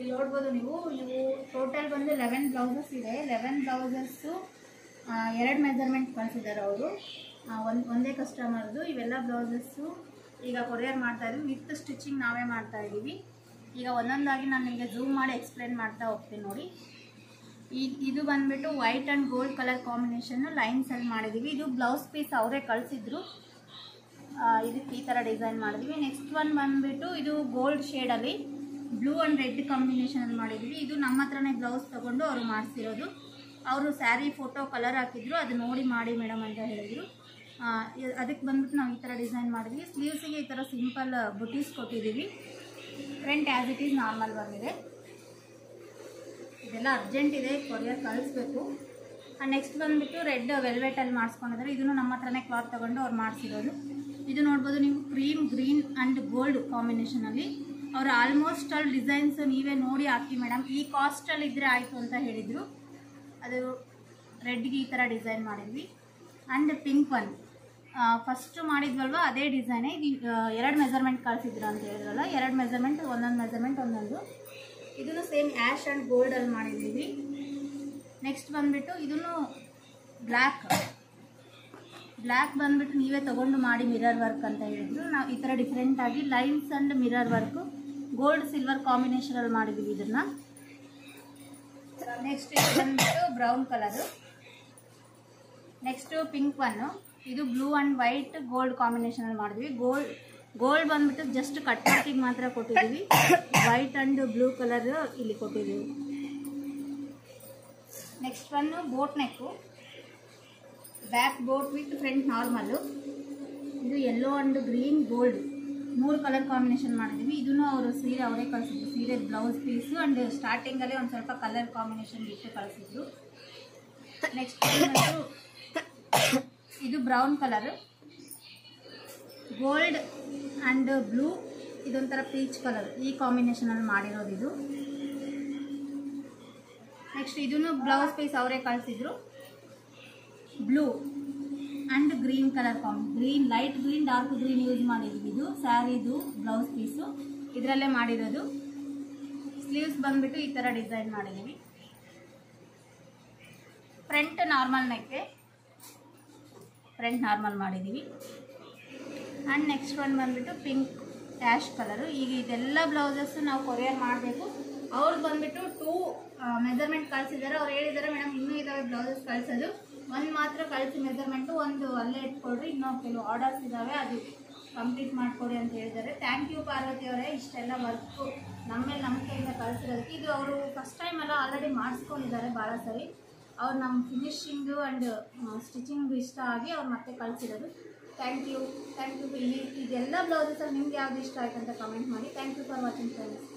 ಇಲ್ಲಿ ನೋಡ್ಬೋದು ನೀವು ಇವು ಟೋಟಲ್ ಬಂದು ಲೆವೆನ್ ಬ್ಲೌಸಸ್ ಇದೆ ಲೆವೆನ್ ಬ್ಲೌಸಸ್ಸು ಎರಡು ಮೆಜರ್ಮೆಂಟ್ ಕಳಿಸಿದ್ದಾರೆ ಅವರು ಒಂದು ಒಂದೇ ಕಸ್ಟಮರ್ದು ಇವೆಲ್ಲ ಬ್ಲೌಸಸ್ಸು ಈಗ ಕೊರಿಯರ್ ಮಾಡ್ತಾ ಇದ್ವಿ ವಿತ್ ಸ್ಟಿಚಿಂಗ್ ನಾವೇ ಮಾಡ್ತಾ ಇದ್ದೀವಿ ಈಗ ಒಂದೊಂದಾಗಿ ನಾನು ನಿಮಗೆ ಝೂಮ್ ಮಾಡಿ ಎಕ್ಸ್ಪ್ಲೇನ್ ಮಾಡ್ತಾ ಹೋಗ್ತೀನಿ ನೋಡಿ ಈ ಇದು ಬಂದ್ಬಿಟ್ಟು white and gold colour combination ಲೈನ್ಸಲ್ಲಿ ಮಾಡಿದ್ದೀವಿ ಇದು ಬ್ಲೌಸ್ ಪೀಸ್ ಅವರೇ ಕಳಿಸಿದ್ರು ಇದಕ್ಕೆ ಈ ಥರ ಡಿಸೈನ್ ಮಾಡಿದ್ವಿ ನೆಕ್ಸ್ಟ್ ಒನ್ ಬಂದ್ಬಿಟ್ಟು ಇದು ಗೋಲ್ಡ್ ಶೇಡಲ್ಲಿ ಬ್ಲೂ ಆ್ಯಂಡ್ ರೆಡ್ ಕಾಂಬಿನೇಷನಲ್ಲಿ ಮಾಡಿದ್ವಿ ಇದು ನಮ್ಮ ಹತ್ರನೇ ಬ್ಲೌಸ್ ತೊಗೊಂಡು ಅವರು ಮಾಡಿಸಿರೋದು ಅವರು ಸ್ಯಾರಿ ಫೋಟೋ ಕಲರ್ ಹಾಕಿದ್ರು ಅದು ನೋಡಿ ಮಾಡಿ ಮೇಡಮ್ ಅಂತ ಹೇಳಿದರು ಅದಕ್ಕೆ ಬಂದ್ಬಿಟ್ಟು ನಾವು ಈ ಥರ ಡಿಸೈನ್ ಮಾಡಿದ್ವಿ ಸ್ಲೀವ್ಸಿಗೆ ಈ ಥರ ಸಿಂಪಲ್ ಬುಟೀಸ್ ಕೊಟ್ಟಿದ್ದೀವಿ front as it is normal ಬಂದಿದೆ ಇದೆಲ್ಲ ಅರ್ಜೆಂಟ್ ಇದೆ ಕೊರಿಯರ್ ಕಳಿಸ್ಬೇಕು ನೆಕ್ಸ್ಟ್ ಬಂದ್ಬಿಟ್ಟು ರೆಡ್ ವೆಲ್ವೆಟಲ್ಲಿ ಮಾಡಿಸ್ಕೊಂಡಿದ್ದಾರೆ ಇದನ್ನು ನಮ್ಮ ಹತ್ರನೇ ಕ್ಲಾತ್ ತೊಗೊಂಡು ಅವ್ರು ಮಾಡಿಸಿರೋದು ಇದು ನೋಡ್ಬೋದು ನೀವು ಕ್ರೀಮ್ ಗ್ರೀನ್ ಆ್ಯಂಡ್ ಗೋಲ್ಡ್ ಕಾಂಬಿನೇಷನಲ್ಲಿ ಅವರು ಆಲ್ಮೋಸ್ಟ್ ಆಲ್ ಡಿಸೈನ್ಸ್ ನೀವೇ ನೋಡಿ ಹಾಕಿ ಮೇಡಮ್ ಈ ಕಾಸ್ಟಲ್ಲಿ ಇದ್ದರೆ ಆಯಿತು ಅಂತ ಹೇಳಿದರು ಅದು ರೆಡ್ಗೆ ಈ ಥರ ಡಿಸೈನ್ ಮಾಡಿದ್ವಿ ಆ್ಯಂಡ್ ಪಿಂಕ್ ಒನ್ ಫಸ್ಟ್ ಮಾಡಿದ್ವಲ್ವ ಅದೇ ಡಿಸೈನೇ ಇದು ಎರಡು ಮೆಜರ್ಮೆಂಟ್ ಕಳಿಸಿದ್ರು ಅಂತ ಹೇಳಿದ್ರಲ್ಲ ಎರಡು ಮೆಜರ್ಮೆಂಟ್ ಒಂದೊಂದು ಮೆಜರ್ಮೆಂಟ್ ಒಂದೊಂದು ಇದನ್ನು ಸೇಮ್ ಆ್ಯಶ್ ಆ್ಯಂಡ್ ಗೋಲ್ಡಲ್ಲಿ ಮಾಡಿದ್ದೀವಿ ನೆಕ್ಸ್ಟ್ ಬಂದುಬಿಟ್ಟು ಇದನ್ನು ಬ್ಲ್ಯಾಕ್ ಬ್ಲ್ಯಾಕ್ ಬಂದುಬಿಟ್ಟು ನೀವೇ ತೊಗೊಂಡು ಮಾಡಿ ಮಿರರ್ ವರ್ಕ್ ಅಂತ ಹೇಳಿದ್ರು ನಾವು ಈ ಥರ ಡಿಫ್ರೆಂಟಾಗಿ lines and mirror work gold silver ಕಾಂಬಿನೇಷನಲ್ಲಿ ಮಾಡಿದ್ದೀವಿ ಇದನ್ನು ನೆಕ್ಸ್ಟ್ ಇದು ಬಂದ್ಬಿಟ್ಟು brown colour next pink one ಇದು ಬ್ಲೂ ಆ್ಯಂಡ್ ವೈಟ್ ಗೋಲ್ಡ್ ಕಾಂಬಿನೇಷನಲ್ಲಿ ಮಾಡಿದ್ವಿ ಗೋಲ್ಡ್ ಗೋಲ್ಡ್ ಬಂದ್ಬಿಟ್ಟು ಜಸ್ಟ್ ಕಟ್ ವರ್ಕಿಗೆ ಮಾತ್ರ ಕೊಟ್ಟಿದ್ದೀವಿ ವೈಟ್ ಆ್ಯಂಡ್ ಬ್ಲೂ ಕಲರ್ ಇಲ್ಲಿ ಕೊಟ್ಟಿದ್ದೀವಿ next one boat neck back boat with front normal ಇದು ಯೆಲ್ಲೋ ಆ್ಯಂಡ್ ಗ್ರೀನ್ ಗೋಲ್ಡ್ ಮೂರು ಕಲರ್ ಕಾಂಬಿನೇಷನ್ ಮಾಡಿದ್ದೀವಿ ಇದನ್ನು ಅವರು ಸೀರೆ ಅವರೇ ಕಳಿಸಿದ್ರು ಸೀರೆ ಬ್ಲೌಸ್ ಪೀಸು ಆ್ಯಂಡ್ ಸ್ಟಾರ್ಟಿಂಗಲ್ಲೇ ಒಂದು ಸ್ವಲ್ಪ ಕಲರ್ ಕಾಂಬಿನೇಷನ್ ಇಟ್ಟು ಕಳಿಸಿದ್ರು ನೆಕ್ಸ್ಟ್ ಬಂದು ಇದು brown colour gold and blue ಇದೊಂಥರ ಪೀಚ್ ಕಲರ್ ಈ ಕಾಂಬಿನೇಷನಲ್ಲಿ ಮಾಡಿರೋದು ಇದು ನೆಕ್ಸ್ಟ್ ಇದನ್ನು ಬ್ಲೌಸ್ ಪೀಸ್ ಅವರೇ ಕಳಿಸಿದ್ರು blue and green colour combi green light green dark green use ಮಾಡಿದ್ವಿ ಇದು ಸ್ಯಾರಿದು ಬ್ಲೌಸ್ ಪೀಸು ಇದರಲ್ಲೇ ಮಾಡಿರೋದು ಸ್ಲೀವ್ಸ್ ಬಂದ್ಬಿಟ್ಟು ಈ ಥರ ಡಿಸೈನ್ ಮಾಡಿದ್ದೀವಿ ಫ್ರಂಟ್ ನಾರ್ಮಲ್ ನೆಕ್ಕೆ ಫ್ರಂಟ್ ನಾರ್ಮಲ್ ಮಾಡಿದ್ದೀವಿ ಆ್ಯಂಡ್ ನೆಕ್ಸ್ಟ್ ಒನ್ ಬಂದುಬಿಟ್ಟು ಪಿಂಕ್ ಆ್ಯಶ್ ಕಲರು ಈಗ ಇದೆಲ್ಲ ಬ್ಲೌಸಸ್ಸು ನಾವು ಕೊರಿಯರ್ ಮಾಡಬೇಕು ಅವ್ರು ಬಂದುಬಿಟ್ಟು ಟೂ ಮೆಜರ್ಮೆಂಟ್ ಕಳಿಸಿದ್ದಾರೆ ಅವ್ರು ಹೇಳಿದ್ದಾರೆ ಮೇಡಮ್ ಇನ್ನೂ ಇದ್ದಾವೆ ಬ್ಲೌಸಸ್ ಕಳಿಸೋದು ಒಂದು ಮಾತ್ರ ಕಳಿಸಿ ಮೆಜರ್ಮೆಂಟು ಒಂದು ಅಲ್ಲೇ ಇಟ್ಕೊಳ್ರಿ ಇನ್ನೂ ಕೆಲವು ಆರ್ಡರ್ಸ್ ಇದ್ದಾವೆ ಅದು ಕಂಪ್ಲೀಟ್ ಮಾಡಿಕೊಡಿ ಅಂತ ಹೇಳಿದ್ದಾರೆ ಥ್ಯಾಂಕ್ ಯು ಪಾರ್ವತಿ ಅವರೇ ಇಷ್ಟೆಲ್ಲ ವರ್ಕು ನಮ್ಮ ಮೇಲೆ ನಂಬಿಕೆಯಿಂದ ಕಳಿಸಿರೋದಕ್ಕೆ ಇದು ಅವರು ಫಸ್ಟ್ ಟೈಮ್ ಎಲ್ಲ ಆಲ್ರೆಡಿ ಮಾಡಿಸ್ಕೊಂಡಿದ್ದಾರೆ ಭಾಳ ಸರಿ ಅವ್ರು ನಮ್ಮ ಫಿನಿಶಿಂಗು ಆ್ಯಂಡ್ ಸ್ಟಿಚಿಂಗು ಇಷ್ಟ ಆಗಿ ಅವ್ರು ಮತ್ತೆ ಕಳಿಸಿರೋದು ಥ್ಯಾಂಕ್ ಯು ಥ್ಯಾಂಕ್ ಯು ಇಲ್ಲಿ ಇದೆಲ್ಲ ಬ್ಲೌಸಸಲ್ಲಿ ನಿಮ್ಗೆ ಯಾವ್ದು ಇಷ್ಟ ಆಯ್ತು ಅಂತ ಕಮೆಂಟ್ ಮಾಡಿ thank you for watching friends